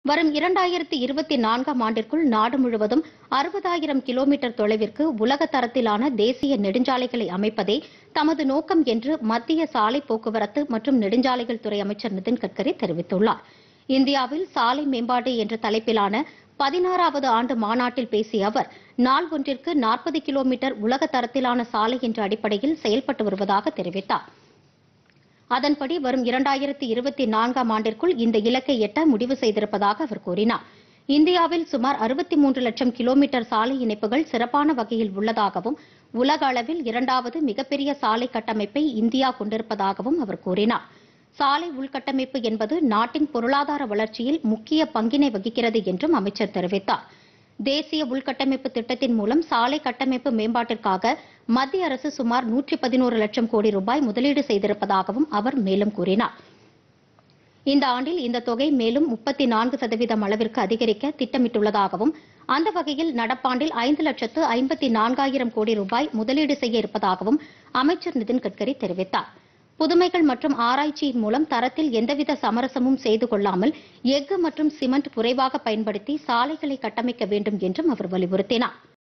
வரும் இரண்டாயிரத்தி இருபத்தி நான்காம் ஆண்டிற்குள் நாடு முழுவதும் அறுபதாயிரம் கிலோமீட்டர் தொலைவிற்கு உலக தரத்திலான தேசிய நெடுஞ்சாலைகளை அமைப்பதே தமது நோக்கம் என்று மத்திய சாலை போக்குவரத்து மற்றும் நெடுஞ்சாலைகள் துறை அமைச்சர் நிதின் கட்கரி தெரிவித்துள்ளார் இந்தியாவில் சாலை மேம்பாடு என்ற தலைப்பிலான பதினாறாவது ஆண்டு மாநாட்டில் பேசிய அவர் நாள் ஒன்றிற்கு நாற்பது கிலோமீட்டர் உலக தரத்திலான சாலை என்ற அடிப்படையில் செயல்பட்டு வருவதாக தெரிவித்தார் அதன்படி வரும் இரண்டாயிரத்தி இருபத்தி நான்காம் ஆண்டிற்குள் இந்த இலக்கை எட்ட முடிவு செய்திருப்பதாக அவர் கூறினார் இந்தியாவில் சுமார் அறுபத்தி மூன்று லட்சம் கிலோமீட்டர் சாலை இணைப்புகள் சிறப்பான வகையில் உள்ளதாகவும் உலக அளவில் இரண்டாவது மிகப்பெரிய சாலை கட்டமைப்பை இந்தியா கொண்டிருப்பதாகவும் அவர் கூறினார் சாலை உள்கட்டமைப்பு என்பது நாட்டின் பொருளாதார வளர்ச்சியில் முக்கிய பங்கினை வகிக்கிறது என்றும் அமைச்சர் தெரிவித்தார் தேசிய உள்கட்டமைப்பு திட்டத்தின் மூலம் சாலை கட்டமைப்பு மேம்பாட்டிற்காக மத்திய அரசு சுமார் நூற்றி பதினோரு லட்சம் கோடி ரூபாய் முதலீடு செய்திருப்பதாகவும் அவர் மேலும் கூறினார் இந்த ஆண்டில் இந்த தொகை மேலும் முப்பத்தி நான்கு சதவீதம் அளவிற்கு அதிகரிக்க திட்டமிட்டுள்ளதாகவும் அந்த வகையில் நடப்பாண்டில் ஐந்து லட்சத்து ஐம்பத்தி நான்காயிரம் கோடி ரூபாய் முதலீடு செய்ய இருப்பதாகவும் அமைச்சர் நிதின் கட்கரி தெரிவித்தார் புதுமைகள் மற்றும் ஆராய்ச்சியின் மூலம் தரத்தில் எந்தவித சமரசமும் செய்து கொள்ளாமல் எஃகு மற்றும் சிமெண்ட் குறைவாக பயன்படுத்தி சாலைகளை கட்டமைக்க வேண்டும் என்றும் அவர் வலியுறுத்தினார்